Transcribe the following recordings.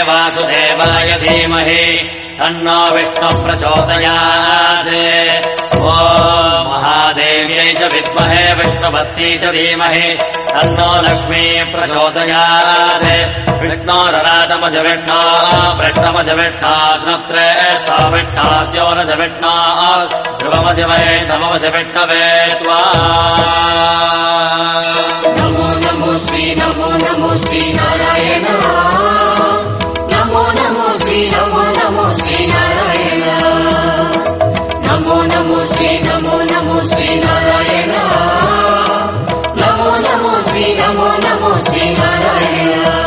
वासुदेवाय धीमहि तन्नो विष्णुः प्रचोदयात् ॐ महादेव्यै च विद्महे विष्णुपत्नी च धीमहि तन्नो लक्ष्मी प्रचोदयात् विष्णोरराटमज विष्णो वृष्णमज विष्णा स्नप्त्रेष्ठा विष्णास्योरज विष्णा ध्रुवमज वै नममज विष्णवे त्वा नमो नमो श्री नमो नमो श्री नारायण नमो नमो श्री नमो नमो श्री नारायण नमो नमो श्री नमो नमो श्री नारायण नमो नमो श्री नमो नमो श्री नारायण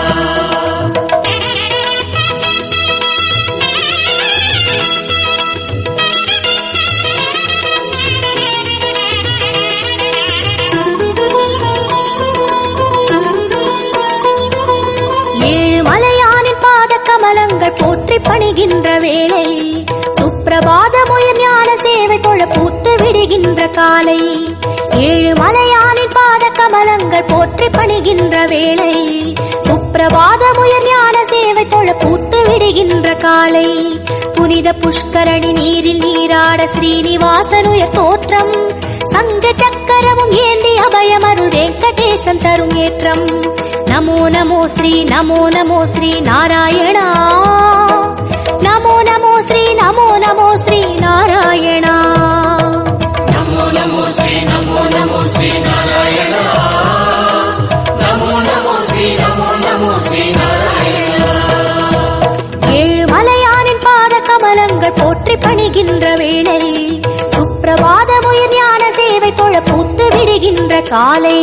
ஏழு மலையானின் பாத கமலங்கள் போற்றி பணிகின்ற வேளை சுப்பிரபாத முயல் ஞான சேவை தொழ பூத்து விடுகின்ற காலை ஏழு மலையானின் பாத கமலங்கள் போற்றி பணிகின்ற வேளை சுப்பிரபாத முயல் ஞான சேவை தொழ பூத்து விடுகின்ற காலை புனித புஷ்கரணி நீரில் நீராட ஸ்ரீனிவாசனுயர் தோற்றம் சங்க சக்கரமும் ஏந்தி அபயமருள் வெங்கடேசன் தரும் ஏற்றம் நமோ நமோ ஸ்ரீ நமோ நமோ ஸ்ரீ நாராயணா நமோ நமோ ஸ்ரீ நமோ நமோ ஸ்ரீ நாராயணா नमो नमो श्री नमो नमो श्री नारायण नमो नमो श्री नमो नमो श्री नारायण ஏழு மலையானின் பாத கமலங்கள் போற்றி பணிகின்ற வேளை சுப்பிரபாத முயல் ஞான சேவை தொழ பூத்து விடுகின்ற காலை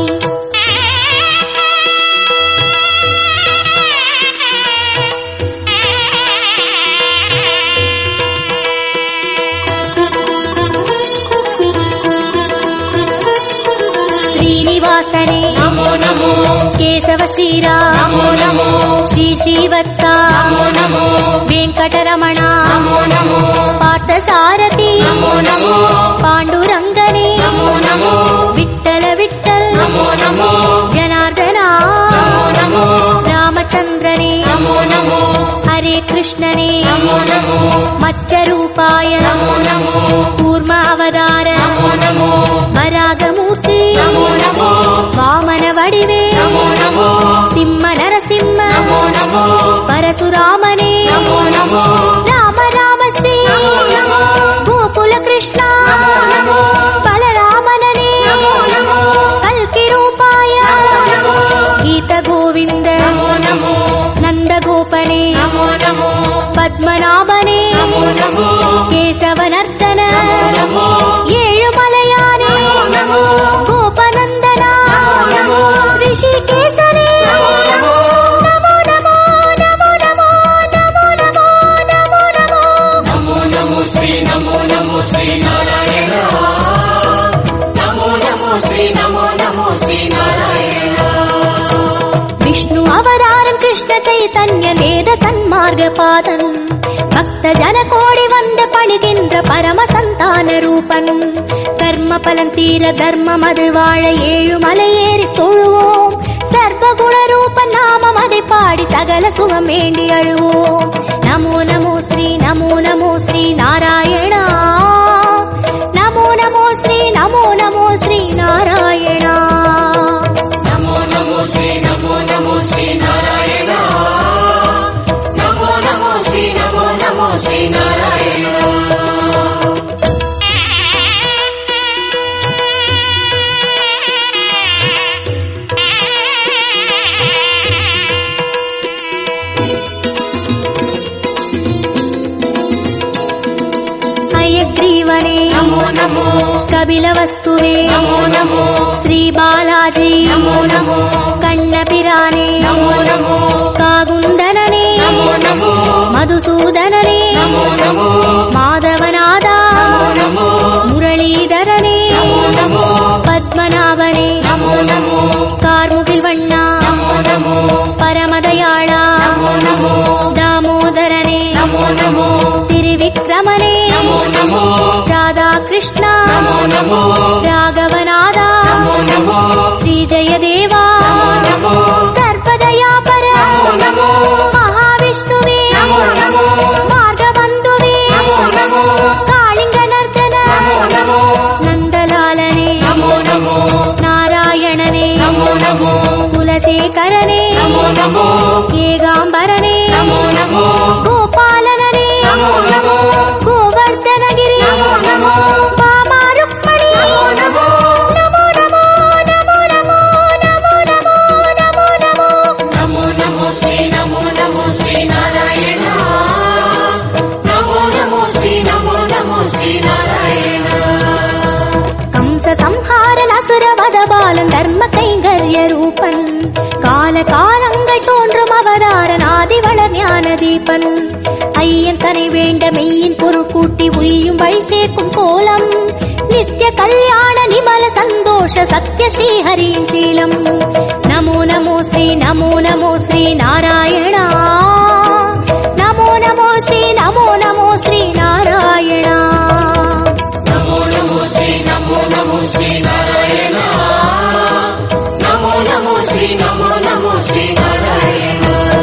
ஸ்ரீனிவாசனே नमो नमो கேசவ ஸ்ரீராம் नमो नमो ஸ்ரீ ஸ்ரீவத்சா नमो नमो வெங்கடரமணா नमो नमो பார்த்த சாரதி नमो नमो பாண்டுரங்கனே नमो नमो விட்டல விட்டல் नमो नमो ஜனார்தனா नमो नमो ராமச்சந்திரனே नमो नमो ஹரே கிருஷ்ணனே नमो नमो மச்சரூபாய नमो नमो கூர்ம அவதார नमो नमो வராகமூர்த்தி नमो नमो வாமன வடிவே नमो नमो சிம்ம நரசிம்ம नमो नमो பரசுராமனே नमो नमो ராம ராம ஸ்ரீ नमो नमो கோகுல கிருஷ்ணா नमो नमो பலராமனே नमो नमो கல்கி ரூபாய नमो கீத கோவிந்த नमो नमो நந்தகோபனே नमो नमो பத்மநாபனே नमो नमो கேசவனர்த்தன नमो ஏழுமலையானே नमो கோபநந்தனா नमो ரிஷிகேசனே नमो நமோ நமோ நமோ நமோ நமோ நமோ நமோ நமோ नमो नमो श्री नमो नमो श्री नारायण नमो नमो श्री नमो नमो श्री नारायण விஷ்ணு அவதாரம் கிருஷ்ண சைதன்ய வேத சன்மார்க்க பாதன் பக்த ஜன கோடி வந்து பணிகின்ற பரம சந்தான ரூபன் கர்ம பலன் தீர தர்மம் அது வாழ ஏழு மலையேறி தொழுவோம் சர்வ குண ரூபன் நாமம் அதை பாடி சகல சுகம் வேண்டி அழுவோம் நமோ நமோ ஸ்ரீ நமோ நமோ ஸ்ரீ நாராயணா நமோ நமோ ஸ்ரீ நமோ நமோ ஸ்ரீ நாராயணா नमो नमो श्री नमो नमो श्री नारायण नमो नमो श्री नमो नमो श्री नारायण हयग्रीवने नमो नमो कपिलवस्तुवे नमो नमो श्रीबालाजी नमो नमो कण्णपिराने नमो नमो कागुन्दनने नमो नमो मधुसूदनने नमो नमो माधवनादा नमो नमो मुरलीधरने नमो नमो पद्मनाभने नमो नमो कार्मुगिल् वण्णा नमो नमो परमदयाळा नमो नमो दामोदरने नमो नमो त्रिविक्रमने नमो नमो राधाकृष्णा नमो नमो राघवनादा नमो नमो श्रीजयदेवा नमो सर्वदयापर नमो नमो महाविष्णु குணசேகரனே நமோ நமோ ஏகாம்பரனே நமோ நமோ கோபாலனே நமோ நமோ கோவர்தனகிரி நமோ நமோ பாமா ருக்மணி நமோ நமோ நமோ நமோ நமோ நமோ நமோ நமோ நமோ நமோ நமோ நமோ ஸ்ரீ நமோ நமோ ஸ்ரீ நாராயண நமோ நமோ ஸ்ரீ நமோ நமோ ஸ்ரீ நாராயண கம்ச சம்ஹாரன் அசுரவத பாலன் தர்ம கைங்கரிய ரூபன் கால காலங்கள் தோன்றும் அவதாரன் ஆதிவளர் ஞான தீபன் ஐயன் தனை வேண்ட மெய்யின் பொருள் கூட்டி உய்யும் வழி சேர்க்கும் கோலம் நித்ய கல்யாண நிமல சந்தோஷ சத்ய ஸ்ரீஹரியின் சீலம் நமோ நமோ ஸ்ரீ நமோ நமோ ஸ்ரீ நாராயணா நமோ நமோ ஸ்ரீ நமோ நமோ ஸ்ரீ நாராயணா நமோ நமோ ஸ்ரீ நமோ நமோ ஸ்ரீ நாராயண நமோ நமோ ஸ்ரீ நமோ நமோ ஸ்ரீ நாராயண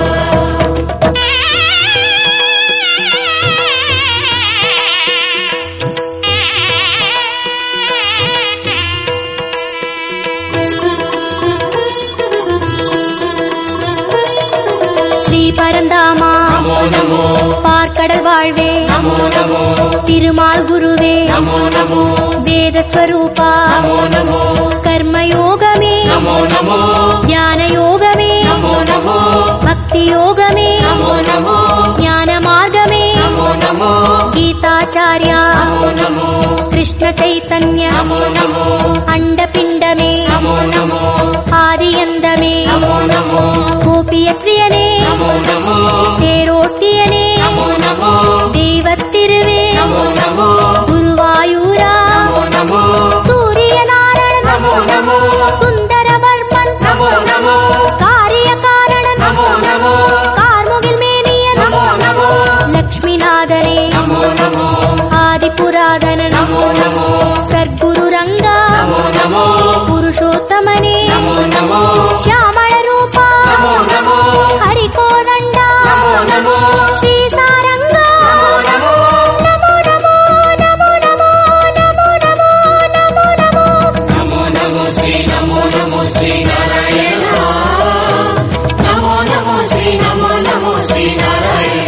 ஸ்ரீ பரந்தாமா நமோ நமோ பார்க்கடல் வாழ்வே நமோ நமோ திருமால் குருவே நமோ நமோ வேதஸ்வரூபா நமோ நமோ கர்மயோகமே நமோ நமோ ஞான யோகமே நமோ நமோ பக்தி யோகமே நமோ நமோ ஞான மார்க்கமே நமோ நமோ கீதாச்சாரியா நமோ நமோ கிருஷ்ண சைத்தன்ய நமோ நமோ அண்டபிண்டமே நமோ நமோ ஆதியந்தமே நமோ நமோ கோபியத்ரியனே நமோ நமோ தேரோட்டியனே நமோ நமோ தெய்வத்திருவே நமோ நமோ குருவாயூரா நமோ நமோ சூரியநாராயணன் நமோ நமோ சுந்தரவர்மன் நமோ நமோ காரிய காரணன் நமோ நமோ கார்முகில் மேனியன் நமோ நமோ லக்ஷ்மிநாதனே நமோ நமோ ஆதிபுராதனன் நமோ நமோ சர்க்குரு ரங்கா நமோ நமோ புருஷோத்தமனே நமோ நமோ ಶ್ಯಾಮಳ ರೂಪ நமோ நமோ ಹರಿಕೋದಂಡ நமோ நமோ ಶ್ರೀ ಸಾರಂಗ நமோ ನಮೋ ನಮೋ ನಮೋ ನಮೋ ನಮೋ ನಮೋ ನಮೋ ನಮೋ நமோ நமோ ஸ்ரீ நமோ நமோ ஸ்ரீ நாராயண நமோ நமோ ஸ்ரீ நமோ நமோ ஸ்ரீ நாராயண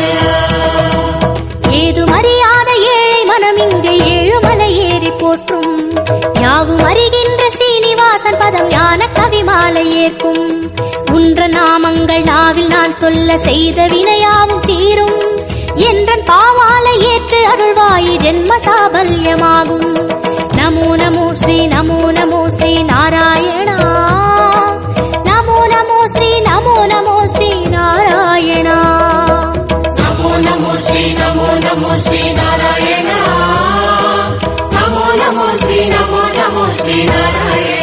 ஏது மறியாத ஏழை மனம் இங்கு ஏழுமலை ஏறி போற்றும் யாவும் அறிகின்ற ஸ்ரீனிவாசன் பதம் ஞான கவி மாலை ஏற்கும் உன்ற நாமங்கள் நாவில் நான் சொல்ல செய்த வினையாவும் தீரும் என்றன் பாவாலை ஏற்று அருள்வாயி ஜென்ம சாபல்யமாகும் நமோ நமோ ஸ்ரீ நமோ நமோ ஸ்ரீ நாராயணா நமோ நமோ ஸ்ரீ நமோ நமோ ஸ்ரீ நாராயணா நமோ நமோ ஸ்ரீ நமோ நமோ ஸ்ரீ நாராயண நமோ நமோ ஸ்ரீ நமோ நமோ ஸ்ரீ நாராயண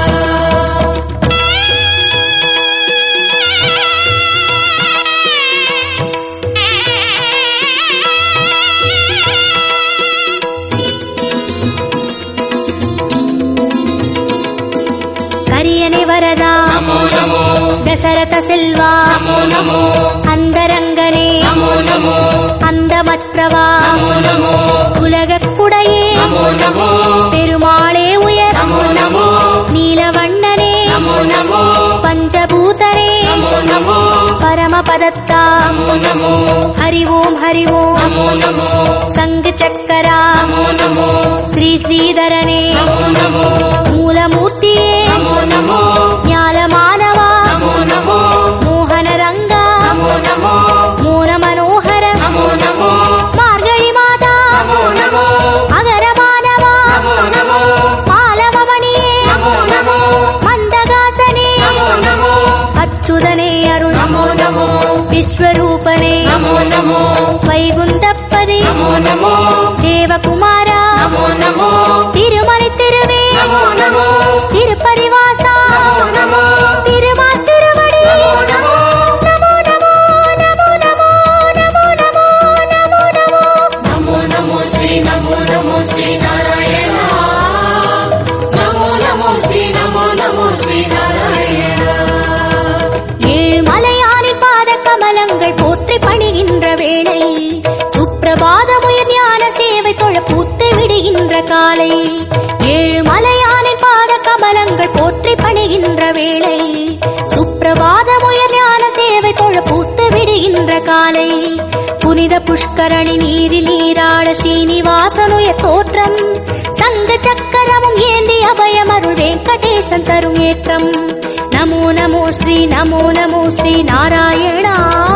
கரியனை வரதா நமோ நமோ தசரத செல்வா நமோ நமோ அந்தரங்கனே நமோ நமோ அந்தமற்றவா நமோ நமோ உலகக் குடையே நமோ நமோ பெருமாளே உயர் நமோ நமோ நீலவண்ணனே நமோ நமோ பஞ்சபூதனே நமோ நமோ பரமபதத்தா நமோ நமோ ஹரி ஓம் ஹரி ஓம் நமோ நமோ சங்கு சக்கரா நமோ நமோ ஸ்ரீ ஸ்ரீதரனே நமோ நமோ மூலமூர்த்தியே நமோ நமோ ஞாலமானவா நமோ நமோ மோகன ரங்கா நமோ நமோ மோன மனோகர நமோ நமோ மார்கழி மாதா நமோ நமோ அகரமானவா நமோ நமோ பாலமணியே நமோ நமோ மந்தகாசனே நமோ நமோ அச்சுதனே அருள் நமோ நமோ விஸ்வரூபனே நமோ நமோ வைகுந்தப்பதே நமோ நமோ தேவகுமாரா நமோ நமோ திருமலை திருவே நமோ நமோ திருப்பரிவாசா நமோ நமோ திருமா திருவடி நமோ நமோ நமோ நமோ நமோ நமோ நமோ நமோ நமோ நமோ நமோ நமோ ஸ்ரீ நமோ நமோ ஸ்ரீ நாராயண நமோ நமோ ஸ்ரீ நமோ நமோ ஸ்ரீ நாராயண ஏழு மலையானின் பாத கமலங்கள் போற்றி பணிகின்ற வேளை சுப்பிரபாதமுயர் ஞான சேவை தொழ பூத்து விடுகின்ற காலை ஏழு மலையானின் பாத கமலங்கள் போற்றி பணிகின்ற வேளை சுப்ர வருகின்ற காலை புனித புஷ்கரணி நீரில் நீராட ஸ்ரீனிவாசனுய தோற்றம் சங்க சக்கரமும் ஏந்தி அபயமருள் வெங்கடேசன் தரும் ஏற்றம் நமோ நமோ ஸ்ரீ நமோ நமோ ஸ்ரீ நாராயணா